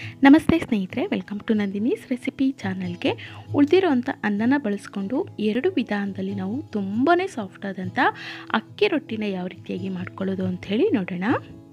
ನಮಸ್ತೆ ಸ್ನೇಹಿತರೆ welcome to Nandini's recipe ಚಾನಲ್ಗೆ ಉಳಿದಿರೋವಂಥ ಅನ್ನನ ಬಳಸ್ಕೊಂಡು ಎರಡು ವಿಧಾನದಲ್ಲಿ ನಾವು ತುಂಬಾ ಸಾಫ್ಟ್ ಆದಂಥ ಅಕ್ಕಿ ರೊಟ್ಟಿನ ಯಾವ ರೀತಿಯಾಗಿ ಮಾಡ್ಕೊಳ್ಳೋದು ಅಂಥೇಳಿ ನೋಡೋಣ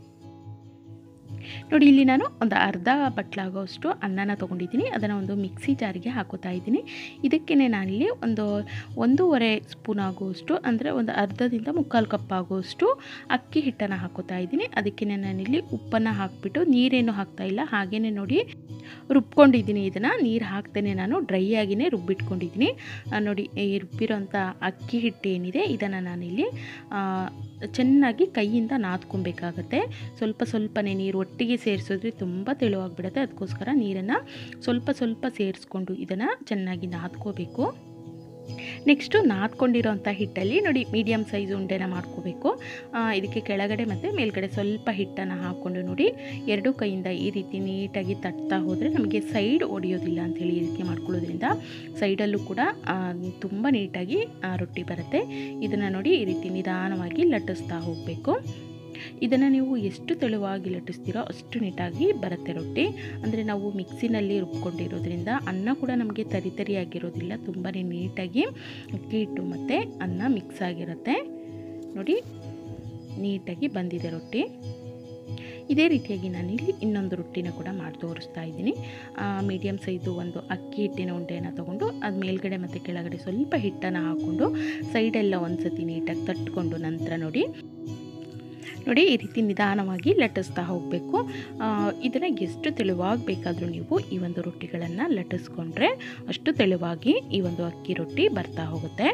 ನೋಡಿ ಇಲ್ಲಿ ನಾನು ಒಂದು ಅರ್ಧ ಬಟ್ಲಾಗೋಷ್ಟು ಅನ್ನನ ತೊಗೊಂಡಿದ್ದೀನಿ ಅದನ್ನು ಒಂದು ಮಿಕ್ಸಿ ಜಾರಿಗೆ ಹಾಕೋತಾ ಇದ್ದೀನಿ ಇದಕ್ಕೇ ನಾನಿಲ್ಲಿ ಒಂದು ಒಂದೂವರೆ ಸ್ಪೂನ್ ಆಗುವಷ್ಟು ಅಂದರೆ ಒಂದು ಅರ್ಧದಿಂದ ಮುಕ್ಕಾಲು ಕಪ್ ಆಗುವಷ್ಟು ಅಕ್ಕಿ ಹಿಟ್ಟನ್ನು ಹಾಕೋತಾ ಇದ್ದೀನಿ ಅದಕ್ಕೆ ನಾನಿಲ್ಲಿ ಉಪ್ಪನ್ನು ಹಾಕಿಬಿಟ್ಟು ನೀರೇನು ಹಾಕ್ತಾ ಇಲ್ಲ ಹಾಗೆಯೇ ನೋಡಿ ರುಬ್ಕೊಂಡಿದ್ದೀನಿ ಇದನ್ನು ನೀರು ಹಾಕ್ತೇನೆ ನಾನು ಡ್ರೈ ಆಗಿಯೇ ರುಬ್ಬಿಟ್ಕೊಂಡಿದ್ದೀನಿ ನೋಡಿ ಈ ರುಬ್ಬಿರೋಂಥ ಅಕ್ಕಿ ಹಿಟ್ಟು ಏನಿದೆ ಇದನ್ನು ನಾನಿಲ್ಲಿ ಚೆನ್ನಾಗಿ ಕೈಯಿಂದ ನಾದ್ಕೊಬೇಕಾಗತ್ತೆ ಸ್ವಲ್ಪ ಸ್ವಲ್ಪನೇ ನೀರು ಒಟ್ಟಿಗೆ ಸೇರಿಸಿದ್ರೆ ತುಂಬ ತೆಳುವಾಗಿಬಿಡುತ್ತೆ ಅದಕ್ಕೋಸ್ಕರ ನೀರನ್ನು ಸ್ವಲ್ಪ ಸ್ವಲ್ಪ ಸೇರಿಸ್ಕೊಂಡು ಇದನ್ನು ಚೆನ್ನಾಗಿ ನಾದ್ಕೋಬೇಕು ನೆಕ್ಸ್ಟು ನಾದ್ಕೊಂಡಿರೋಂಥ ಹಿಟ್ಟಲ್ಲಿ ನೋಡಿ ಮೀಡಿಯಮ್ ಸೈಜ್ ಉಂಡೆನ ಮಾಡ್ಕೋಬೇಕು ಇದಕ್ಕೆ ಕೆಳಗಡೆ ಮತ್ತು ಮೇಲ್ಗಡೆ ಸ್ವಲ್ಪ ಹಿಟ್ಟನ್ನು ಹಾಕ್ಕೊಂಡು ನೋಡಿ ಎರಡೂ ಕೈಯಿಂದ ಈ ರೀತಿ ನೀಟಾಗಿ ತಟ್ತಾ ಹೋದರೆ ನಮಗೆ ಸೈಡ್ ಒಡೆಯೋದಿಲ್ಲ ಅಂಥೇಳಿ ಈ ರೀತಿ ಮಾಡ್ಕೊಳ್ಳೋದ್ರಿಂದ ಸೈಡಲ್ಲೂ ಕೂಡ ತುಂಬ ನೀಟಾಗಿ ರೊಟ್ಟಿ ಬರುತ್ತೆ ಇದನ್ನು ನೋಡಿ ಈ ರೀತಿ ನಿಧಾನವಾಗಿ ಲಟ್ಟಿಸ್ತಾ ಹೋಗಬೇಕು ಇದನ್ನು ನೀವು ಎಷ್ಟು ತೆಳುವಾಗಿ ಲಟ್ಟಿಸ್ತೀರೋ ಅಷ್ಟು ನೀಟಾಗಿ ಬರುತ್ತೆ ರೊಟ್ಟಿ ಅಂದರೆ ನಾವು ಮಿಕ್ಸಿನಲ್ಲಿ ರುಬ್ಕೊಂಡಿರೋದ್ರಿಂದ ಅನ್ನ ಕೂಡ ನಮಗೆ ತರಿ ತರಿಯಾಗಿರೋದಿಲ್ಲ ತುಂಬಾ ನೀಟಾಗಿ ಅಕ್ಕಿ ಹಿಟ್ಟು ಮತ್ತು ಅನ್ನ ಮಿಕ್ಸ್ ಆಗಿರುತ್ತೆ ನೋಡಿ ನೀಟಾಗಿ ಬಂದಿದೆ ರೊಟ್ಟಿ ಇದೇ ರೀತಿಯಾಗಿ ನಾನಿಲ್ಲಿ ಇನ್ನೊಂದು ರೊಟ್ಟಿನ ಕೂಡ ಮಾಡಿ ತೋರಿಸ್ತಾ ಇದ್ದೀನಿ ಮೀಡಿಯಮ್ ಸೈಜು ಒಂದು ಅಕ್ಕಿ ಹಿಟ್ಟಿನ ಉಂಡೆಯನ್ನು ತೊಗೊಂಡು ಅದು ಮೇಲ್ಗಡೆ ಮತ್ತು ಕೆಳಗಡೆ ಸ್ವಲ್ಪ ಹಿಟ್ಟನ್ನು ಹಾಕ್ಕೊಂಡು ಸೈಡೆಲ್ಲ ಒಂದು ಸತಿ ನೀಟಾಗಿ ತಟ್ಕೊಂಡು ನಂತರ ನೋಡಿ ನೋಡಿ ಈ ರೀತಿ ನಿಧಾನವಾಗಿ ಲಟ್ಟಿಸ್ತಾ ಹೋಗಬೇಕು ಇದನ್ನು ಎಷ್ಟು ತೆಳುವಾಗಿ ಬೇಕಾದರೂ ನೀವು ಈ ಒಂದು ರೊಟ್ಟಿಗಳನ್ನು ಲಟ್ಟಿಸ್ಕೊಂಡ್ರೆ ಅಷ್ಟು ತೆಳುವಾಗಿ ಈ ಒಂದು ಅಕ್ಕಿ ರೊಟ್ಟಿ ಬರ್ತಾ ಹೋಗುತ್ತೆ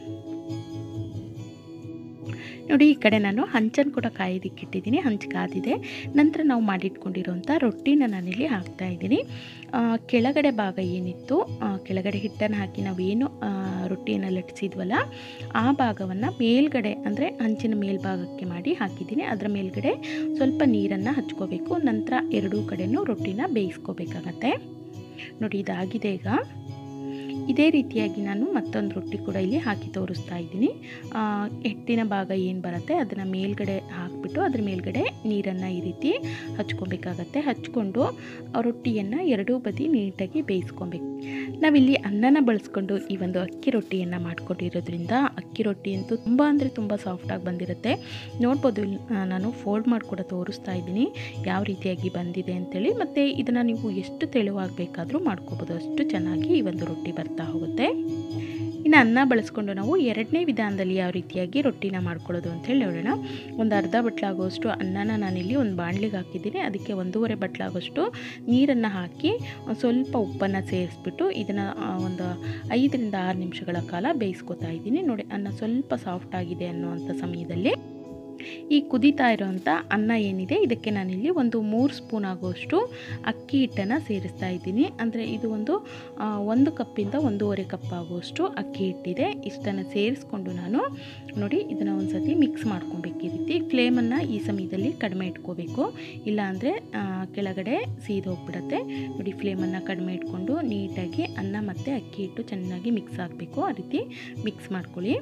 ನೋಡಿ ಈ ಕಡೆ ನಾನು ಹಂಚನ್ನು ಕೂಡ ಕಾಯೋದಕ್ಕಿಟ್ಟಿದ್ದೀನಿ ಹಂಚು ಕಾದಿದೆ ನಂತರ ನಾವು ಮಾಡಿಟ್ಕೊಂಡಿರೋಂಥ ರೊಟ್ಟಿನ ನಾನಿಲ್ಲಿ ಹಾಕ್ತಾ ಇದ್ದೀನಿ ಕೆಳಗಡೆ ಭಾಗ ಏನಿತ್ತು ಕೆಳಗಡೆ ಹಿಟ್ಟನ್ನು ಹಾಕಿ ನಾವೇನು ರೊಟ್ಟಿಯನ್ನು ಲಟ್ಟಿಸಿದ್ವಲ್ಲ ಆ ಭಾಗವನ್ನು ಮೇಲ್ಗಡೆ ಅಂದರೆ ಹಂಚಿನ ಮೇಲ್ಭಾಗಕ್ಕೆ ಮಾಡಿ ಹಾಕಿದ್ದೀನಿ ಅದರ ಮೇಲ್ಗಡೆ ಸ್ವಲ್ಪ ನೀರನ್ನು ಹಚ್ಕೋಬೇಕು ನಂತರ ಎರಡೂ ಕಡೆಯೂ ರೊಟ್ಟಿನ ಬೇಯಿಸ್ಕೋಬೇಕಾಗತ್ತೆ ನೋಡಿ ಇದಾಗಿದೆ ಈಗ ಇದೇ ರೀತಿಯಾಗಿ ನಾನು ಮತ್ತೊಂದು ರೊಟ್ಟಿ ಕೂಡ ಇಲ್ಲಿ ಹಾಕಿ ತೋರಿಸ್ತಾ ಇದ್ದೀನಿ ಹಿಟ್ಟಿನ ಭಾಗ ಏನು ಬರುತ್ತೆ ಅದನ್ನು ಮೇಲ್ಗಡೆ ಹಾಕಿಬಿಟ್ಟು ಅದ್ರ ಮೇಲ್ಗಡೆ ನೀರನ್ನು ಈ ರೀತಿ ಹಚ್ಕೊಬೇಕಾಗತ್ತೆ ಹಚ್ಕೊಂಡು ರೊಟ್ಟಿಯನ್ನು ಎರಡೂ ಬದಿ ನೀಟಾಗಿ ಬೇಯಿಸ್ಕೊಬೇಕು ನಾವಿಲ್ಲಿ ಅನ್ನನ ಬಳಸ್ಕೊಂಡು ಈ ಒಂದು ಅಕ್ಕಿ ರೊಟ್ಟಿಯನ್ನು ಮಾಡ್ಕೊಂಡಿರೋದ್ರಿಂದ ಅಕ್ಕಿ ರೊಟ್ಟಿ ಅಂತೂ ತುಂಬ ಅಂದರೆ ತುಂಬ ಸಾಫ್ಟಾಗಿ ಬಂದಿರುತ್ತೆ ನೋಡ್ಬೋದು ನಾನು ಫೋಲ್ಡ್ ಮಾಡಿ ಕೂಡ ತೋರಿಸ್ತಾ ಇದ್ದೀನಿ ಯಾವ ರೀತಿಯಾಗಿ ಬಂದಿದೆ ಅಂತೇಳಿ ಮತ್ತು ಇದನ್ನು ನೀವು ಎಷ್ಟು ತೆಳುವಾಗಬೇಕಾದ್ರೂ ಮಾಡ್ಕೋಬೋದು ಅಷ್ಟು ಚೆನ್ನಾಗಿ ಈ ಒಂದು ರೊಟ್ಟಿ ಬರ್ತಾ ಹೋಗುತ್ತೆ ಇನ್ನು ಅನ್ನ ಬಳಸ್ಕೊಂಡು ನಾವು ಎರಡನೇ ವಿಧಾನದಲ್ಲಿ ಯಾವ ರೀತಿಯಾಗಿ ರೊಟ್ಟಿನ ಮಾಡ್ಕೊಳ್ಳೋದು ಅಂತೇಳಿ ನೋಡೋಣ ಒಂದು ಅರ್ಧ ಬಟ್ಲಾಗುವಷ್ಟು ಅನ್ನನ ನಾನಿಲ್ಲಿ ಒಂದು ಬಾಣಲಿಗೆ ಹಾಕಿದ್ದೀನಿ ಅದಕ್ಕೆ ಒಂದೂವರೆ ಬಟ್ಲಾಗುವಷ್ಟು ನೀರನ್ನು ಹಾಕಿ ಸ್ವಲ್ಪ ಉಪ್ಪನ್ನು ಸೇರಿಸ್ಬಿಟ್ಟು ಇದನ್ನು ಒಂದು ಐದರಿಂದ ಆರು ನಿಮಿಷಗಳ ಕಾಲ ಬೇಯಿಸ್ಕೊತಾ ಇದ್ದೀನಿ ನೋಡಿ ಅನ್ನ ಸ್ವಲ್ಪ ಸಾಫ್ಟ್ ಆಗಿದೆ ಅನ್ನುವಂಥ ಸಮಯದಲ್ಲಿ ಈ ಕುದೀತಾ ಇರೋವಂಥ ಅನ್ನ ಏನಿದೆ ಇದಕ್ಕೆ ನಾನಿಲ್ಲಿ ಒಂದು ಮೂರು ಸ್ಪೂನ್ ಆಗುವಷ್ಟು ಅಕ್ಕಿ ಹಿಟ್ಟನ್ನು ಸೇರಿಸ್ತಾ ಇದ್ದೀನಿ ಅಂದರೆ ಇದು ಒಂದು ಒಂದು ಕಪ್ಪಿಂದ ಒಂದೂವರೆ ಕಪ್ ಆಗುವಷ್ಟು ಅಕ್ಕಿ ಹಿಟ್ಟಿದೆ ಇಷ್ಟನ್ನು ಸೇರಿಸ್ಕೊಂಡು ನಾನು ನೋಡಿ ಇದನ್ನು ಒಂದು ಸತಿ ಮಿಕ್ಸ್ ಮಾಡ್ಕೊಬೇಕು ಈ ರೀತಿ ಫ್ಲೇಮನ್ನು ಈ ಸಮಯದಲ್ಲಿ ಕಡಿಮೆ ಇಟ್ಕೋಬೇಕು ಇಲ್ಲಾಂದರೆ ಕೆಳಗಡೆ ಸೀದು ಹೋಗ್ಬಿಡುತ್ತೆ ನೋಡಿ ಫ್ಲೇಮನ್ನು ಕಡಿಮೆ ಇಟ್ಕೊಂಡು ನೀಟಾಗಿ ಅನ್ನ ಮತ್ತು ಅಕ್ಕಿ ಹಿಟ್ಟು ಚೆನ್ನಾಗಿ ಮಿಕ್ಸ್ ಆಗಬೇಕು ಆ ರೀತಿ ಮಿಕ್ಸ್ ಮಾಡ್ಕೊಳ್ಳಿ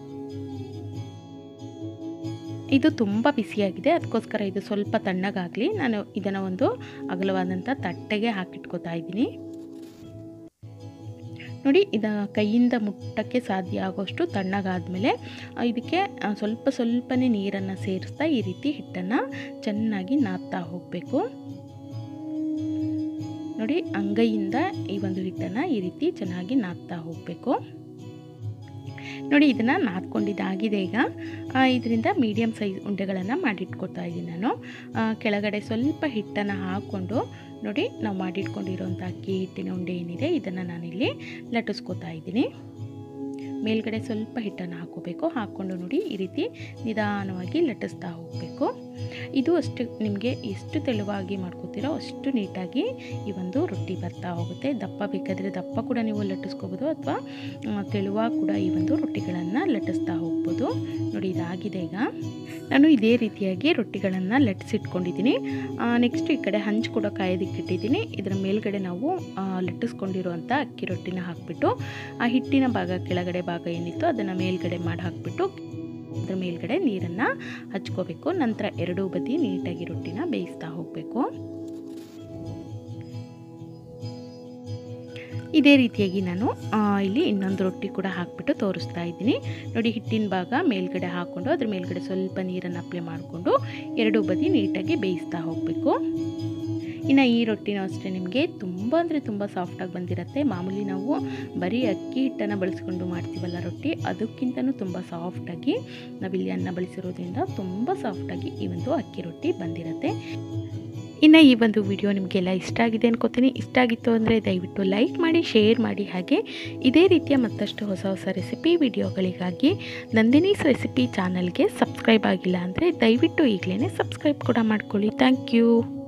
ಇದು ತುಂಬ ಬಿಸಿಯಾಗಿದೆ ಅದಕ್ಕೋಸ್ಕರ ಇದು ಸ್ವಲ್ಪ ತಣ್ಣಗಾಗಲಿ ನಾನು ಇದನ್ನು ಒಂದು ಅಗಲವಾದಂಥ ತಟ್ಟೆಗೆ ಹಾಕಿಟ್ಕೋತಾ ಇದ್ದೀನಿ ನೋಡಿ ಇದ ಕೈಯಿಂದ ಮುಟ್ಟಕ್ಕೆ ಸಾಧ್ಯ ಆಗೋಷ್ಟು ತಣ್ಣಗಾದಮೇಲೆ ಇದಕ್ಕೆ ಸ್ವಲ್ಪ ಸ್ವಲ್ಪನೇ ನೀರನ್ನು ಸೇರಿಸ್ತಾ ಈ ರೀತಿ ಹಿಟ್ಟನ್ನು ಚೆನ್ನಾಗಿ ನಾದ್ತಾ ಹೋಗಬೇಕು ನೋಡಿ ಅಂಗೈಯಿಂದ ಈ ಒಂದು ಹಿಟ್ಟನ್ನು ಈ ರೀತಿ ಚೆನ್ನಾಗಿ ನಾದ್ತಾ ಹೋಗಬೇಕು ನೋಡಿ ಇದನ್ನು ನಾದ್ಕೊಂಡಿದ್ದಾಗಿದೆ ಈಗ ಇದರಿಂದ ಮೀಡಿಯಮ್ ಸೈಜ್ ಉಂಡೆಗಳನ್ನು ಮಾಡಿಟ್ಕೊತಾ ಇದ್ದೀನಿ ನಾನು ಕೆಳಗಡೆ ಸ್ವಲ್ಪ ಹಿಟ್ಟನ್ನು ಹಾಕ್ಕೊಂಡು ನೋಡಿ ನಾವು ಮಾಡಿಟ್ಕೊಂಡಿರೋಂಥ ಅಕ್ಕಿ ಹಿಟ್ಟಿನ ಉಂಡೆ ಏನಿದೆ ಇದನ್ನು ನಾನಿಲ್ಲಿ ಲಟ್ಟಿಸ್ಕೊತಾ ಇದ್ದೀನಿ ಮೇಲ್ಗಡೆ ಸ್ವಲ್ಪ ಹಿಟ್ಟನ್ನು ಹಾಕೋಬೇಕು ಹಾಕ್ಕೊಂಡು ನೋಡಿ ಈ ರೀತಿ ನಿಧಾನವಾಗಿ ಲಟ್ಟಿಸ್ತಾ ಹೋಗಬೇಕು ಇದು ಅಷ್ಟು ನಿಮಗೆ ಎಷ್ಟು ತೆಳುವಾಗಿ ಮಾಡ್ಕೋತೀರೋ ಅಷ್ಟು ನೀಟಾಗಿ ಈ ಒಂದು ರೊಟ್ಟಿ ಬರ್ತಾ ಹೋಗುತ್ತೆ ದಪ್ಪ ಬೇಕಾದರೆ ದಪ್ಪ ಕೂಡ ನೀವು ಲಟ್ಟಿಸ್ಕೋಬೋದು ಅಥವಾ ತೆಳುವಾಗಿ ಕೂಡ ಈ ಒಂದು ರೊಟ್ಟಿಗಳನ್ನು ಲಟ್ಟಿಸ್ತಾ ಹೋಗ್ಬೋದು ನೋಡಿ ಇದಾಗಿದೆ ಈಗ ನಾನು ಇದೇ ರೀತಿಯಾಗಿ ರೊಟ್ಟಿಗಳನ್ನು ಲಟ್ಟಿಸಿಟ್ಕೊಂಡಿದ್ದೀನಿ ನೆಕ್ಸ್ಟ್ ಈ ಕಡೆ ಹಂಚು ಕೂಡ ಕಾಯೋದಕ್ಕಿಟ್ಟಿದ್ದೀನಿ ಇದರ ಮೇಲ್ಗಡೆ ನಾವು ಲಟ್ಟಿಸ್ಕೊಂಡಿರುವಂಥ ಅಕ್ಕಿ ರೊಟ್ಟಿನ ಹಾಕಿಬಿಟ್ಟು ಆ ಹಿಟ್ಟಿನ ಭಾಗ ಕೆಳಗಡೆ ಭಾಗ ಏನಿತ್ತು ಅದನ್ನು ಮೇಲ್ಗಡೆ ಮಾಡಿ ಹಾಕಿಬಿಟ್ಟು ಅದ್ರ ಮೇಲ್ಗಡೆ ನೀರನ್ನು ಹಚ್ಕೋಬೇಕು ನಂತರ ಎರಡೂ ಬದಿ ನೀಟಾಗಿ ರೊಟ್ಟಿನ ಬೇಯಿಸ್ತಾ ಹೋಗಬೇಕು ಇದೇ ರೀತಿಯಾಗಿ ನಾನು ಆ, ಇಲ್ಲಿ ಇನ್ನೊಂದು ರೊಟ್ಟಿ ಕೂಡ ಹಾಕಿಬಿಟ್ಟು ತೋರಿಸ್ತಾ ಇದ್ದೀನಿ ನೋಡಿ ಹಿಟ್ಟಿನ ಭಾಗ ಮೇಲ್ಗಡೆ ಹಾಕ್ಕೊಂಡು ಅದ್ರ ಮೇಲ್ಗಡೆ ಸ್ವಲ್ಪ ನೀರನ್ನು ಅಪ್ಲೈ ಮಾಡಿಕೊಂಡು ಎರಡು ಬದಿ ನೀಟಾಗಿ ಬೇಯಿಸ್ತಾ ಹೋಗಬೇಕು ಇನ್ನು ಈ ರೊಟ್ಟಿನೂ ಅಷ್ಟೇ ನಿಮಗೆ ತುಂಬ ಅಂದರೆ ತುಂಬ ಸಾಫ್ಟಾಗಿ ಬಂದಿರುತ್ತೆ ಮಾಮೂಲಿ ನಾವು ಬರೀ ಅಕ್ಕಿ ಹಿಟ್ಟನ್ನು ಬಳಸ್ಕೊಂಡು ಮಾಡ್ತೀವಲ್ಲ ರೊಟ್ಟಿ ಅದಕ್ಕಿಂತನೂ ತುಂಬ ಸಾಫ್ಟಾಗಿ ನಾವಿಲ್ಲಿ ಅನ್ನ ಬಳಸಿರೋದ್ರಿಂದ ತುಂಬ ಸಾಫ್ಟಾಗಿ ಈ ಒಂದು ಅಕ್ಕಿ ರೊಟ್ಟಿ ಬಂದಿರುತ್ತೆ ಇನ್ನು ಈ ಒಂದು ವಿಡಿಯೋ ನಿಮಗೆಲ್ಲ ಇಷ್ಟ ಆಗಿದೆ ಅನ್ಕೋತೀನಿ ಇಷ್ಟ ಆಗಿತ್ತು ಅಂದರೆ ದಯವಿಟ್ಟು ಲೈಕ್ ಮಾಡಿ ಶೇರ್ ಮಾಡಿ ಹಾಗೆ ಇದೇ ರೀತಿಯ ಮತ್ತಷ್ಟು ಹೊಸ ಹೊಸ ರೆಸಿಪಿ ವಿಡಿಯೋಗಳಿಗಾಗಿ ನಂದಿನೀಸ್ ರೆಸಿಪಿ ಚಾನಲ್ಗೆ ಸಬ್ಸ್ಕ್ರೈಬ್ ಆಗಿಲ್ಲ ಅಂದರೆ ದಯವಿಟ್ಟು ಈಗಲೇ ಸಬ್ಸ್ಕ್ರೈಬ್ ಕೂಡ ಮಾಡ್ಕೊಳ್ಳಿ ಥ್ಯಾಂಕ್ ಯು